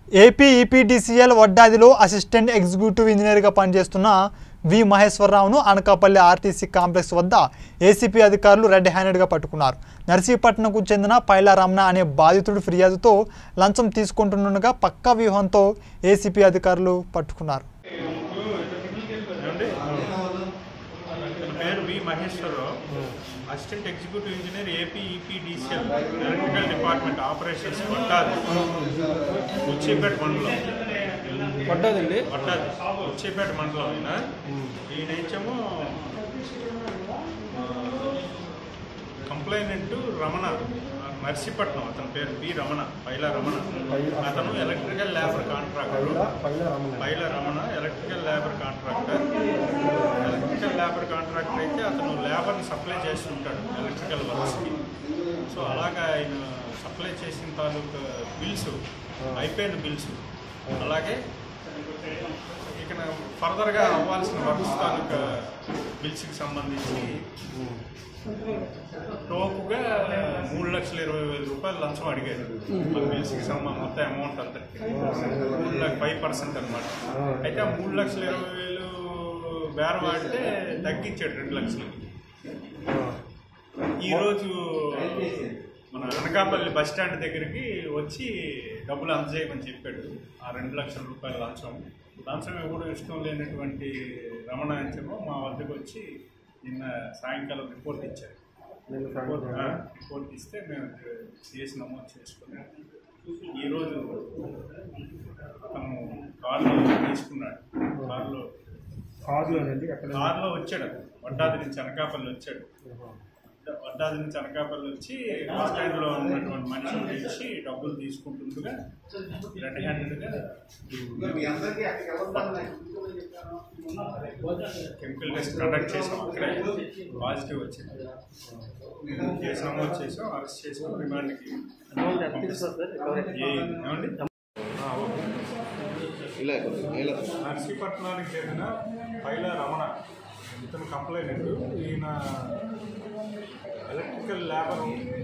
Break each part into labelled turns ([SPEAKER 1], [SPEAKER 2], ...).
[SPEAKER 1] AP EPDCL వడ్డాదిలో assistant executive ఇంజనీర్గా పనిచేస్తున్న వి మహేశ్వరరావును అనకాపల్లి ఆర్టీసీ కాంప్లెక్స్ వద్ద ఏసీపీ అధికారులు రెడ్ హ్యాండెడ్గా పట్టుకున్నారు నర్సీపట్నంకు చెందిన పైలా రమణ అనే బాధితుడు ఫిర్యాదుతో లంచం తీసుకుంటుండగా పక్కా వ్యూహంతో ఏసీపీ అధికారులు పట్టుకున్నారు
[SPEAKER 2] ఏమండి? నా పేరు V Maheswara Rao assistant executive engineer AP EPDCL electrical department operations Vaddadi Uchchipeta మండలం
[SPEAKER 3] పడ్డదండి
[SPEAKER 2] వడ్డాది ఉచ్చిపేట మండలం ఆయన ఈయన ఏమో కంప్లైనెంట్ రమణ నర్సీపట్నం అతని పేరు బి రమణ పైలా రమణ అతను ఎలక్ట్రికల్ లేబర్ కాంట్రాక్టర్
[SPEAKER 3] పైన Ramana
[SPEAKER 2] Paila Ramana electrical labour contractor electrical labour contractor అయితే అతను లేబర్ని సప్లై చేస్తుంటాడు ఎలక్ట్రికల్ వర్క్స్కి సో అలాగా ఆయన సప్లై చేసిన తాలూకు బిల్స్ అయిపోయిన బిల్స్ అలాగే ఇక ఫర్దర్గా అవ్వాల్సిన వర్క్స్ తాలూకా బిల్స్కి సంబంధించి టోకుగా మూడు లక్షల ఇరవై వేల రూపాయలు లంచం అడిగారు ఆ బిల్స్కి సంబంధం మొత్తం అమౌంట్ అంతటికి మూడు లక్ష ఫైవ్ పర్సెంట్ అనమాట అయితే ఆ మూడు లక్షల ఇరవై వేలు బేరం ఆడితే తగ్గించాడు రెండు లక్షలు ఈరోజు మన అనకాపల్లి బస్ స్టాండ్ దగ్గరికి వచ్చి డబ్బులు అందజేయమని చెప్పాడు ఆ రెండు లక్షల రూపాయల లంచం లంచం ఇవ్వడం ఇష్టం లేనటువంటి రమణ అంచమో మా వద్దకు వచ్చి నిన్న సాయంకాలం రిపోర్ట్ ఇచ్చారు
[SPEAKER 3] నేను
[SPEAKER 2] రిపోర్ట్ ఆ, రిపోర్ట్ ఇస్తే మేము కేసు నమోదు చేసుకుని ఈరోజు అతను కారులో తీసుకున్నాడు కారులో
[SPEAKER 3] కారులోనండి అక్కడ
[SPEAKER 2] కారులో వచ్చాడు వడ్డాది నుంచి అనకాపల్లి వచ్చాడు వడ్డాది నుంచి అనకాపల్లి వచ్చి బస్ స్టాండ్లో ఉన్నటువంటి మనిషిని పిలిచి డబ్బులు తీసుకుంటుండగా రెడ్ హ్యాండెడ్గా కెమికల్ టెస్ట్ కండక్ట్ చేసాం అక్కడే పాజిటివ్ వచ్చింది కేసు నమోదు చేసాం అరెస్ట్ చేసాం రిమాండ్కి ఏ- ఏమండి ఆ, ఓకే.
[SPEAKER 4] ఇలా ఇలా
[SPEAKER 2] నర్సీపట్నానికి చెందిన పైల రమణ ఇతను కంప్లైంట్ ఈయన ఎలక్ట్రికల్ లేబర్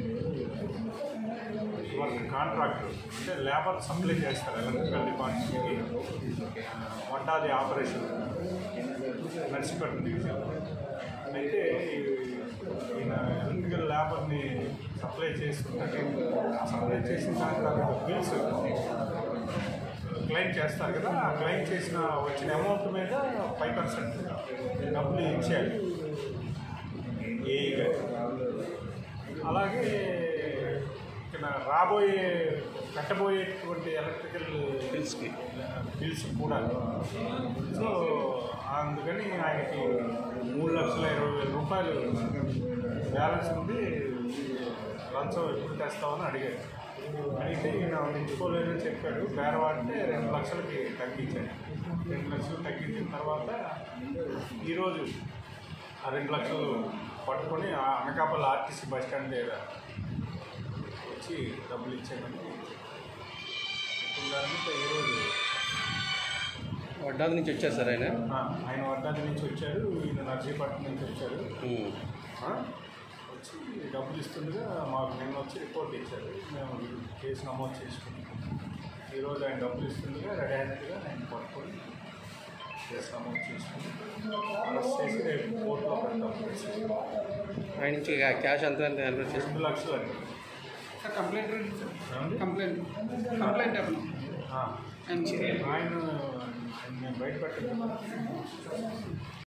[SPEAKER 2] వర్క్ కాంట్రాక్టర్ అంటే లేబర్ సప్లై చేస్తారు ఎలక్ట్రికల్ డిపార్ట్మెంట్కి వడ్డాది ఆపరేషన్ నర్సీపట్నం డివిజన్ అయితే ఈయన ఎలక్ట్రికల్ లేబర్ని సప్లై చేస్తుంటే ఆ సప్లై చేసిన దాని తర్వాత బిల్స్ క్లెయిమ్ చేస్తారు కదా ఆ క్లెయిమ్ చేసిన వచ్చిన అమౌంట్ మీద ఫైవ్ పర్సెంట్ డబ్బులు ఇచ్చేయాలి ఏ అలాగే ఇక్కడ రాబోయే కట్టబోయేటువంటి ఎలక్ట్రికల్
[SPEAKER 4] బిల్స్కి
[SPEAKER 2] బిల్స్ కూడా సో అందుకని ఆయనకి మూడు లక్షల ఇరవై వేల రూపాయలు బ్యాలెన్స్ ఉంది లంచం ఎప్పుడు తెస్తామని అడిగాడు అడిగితే ఈయన ఉంచుకోలేదని చెప్పాడు బేరవాడితే రెండు లక్షలకి తగ్గించాడు రెండు లక్షలు తగ్గించిన తర్వాత ఈరోజు ఆ రెండు లక్షలు పట్టుకొని ఆ అనకాపల్లి ఆర్టీసీ బస్ స్టాండ్ దగ్గర వచ్చి డబ్బులు ఇచ్చామని ఇప్పుడు దాని మీద ఈరోజు
[SPEAKER 3] వడ్డాది నుంచి వచ్చారు సార్ ఆయన
[SPEAKER 2] ఆ, ఆయన వడ్డాది నుంచి వచ్చారు ఈయన నర్సీపట్నం నుంచి వచ్చారు
[SPEAKER 3] ఉమ్.
[SPEAKER 2] ఆ, వచ్చి డబ్బులు ఇస్తుండగా మాకు నిన్న వచ్చి రిపోర్ట్ ఇచ్చారు మేము కేసు నమోదు చేసుకున్నాం ఈరోజు ఆయన డబ్బులు ఇస్తుండగా రెడీ అయినట్టుగా ఆయన పట్టుకొని కేసు నమోదు చేసుకుని అరెస్ట్ చేసి రేపు కోర్టులో పెడతాం
[SPEAKER 3] ఆయన నుంచి క్యా- క్యాష్ ఎంత అలవాటు చేసి
[SPEAKER 2] రెండు లక్షలు అండి
[SPEAKER 5] కంప్లైంట్
[SPEAKER 2] ఏమండి?
[SPEAKER 5] కంప్లైంట్ కంప్లైంట్ అవ్వను
[SPEAKER 2] ఆ, ఆయన ఆయన బయట పెట్టండి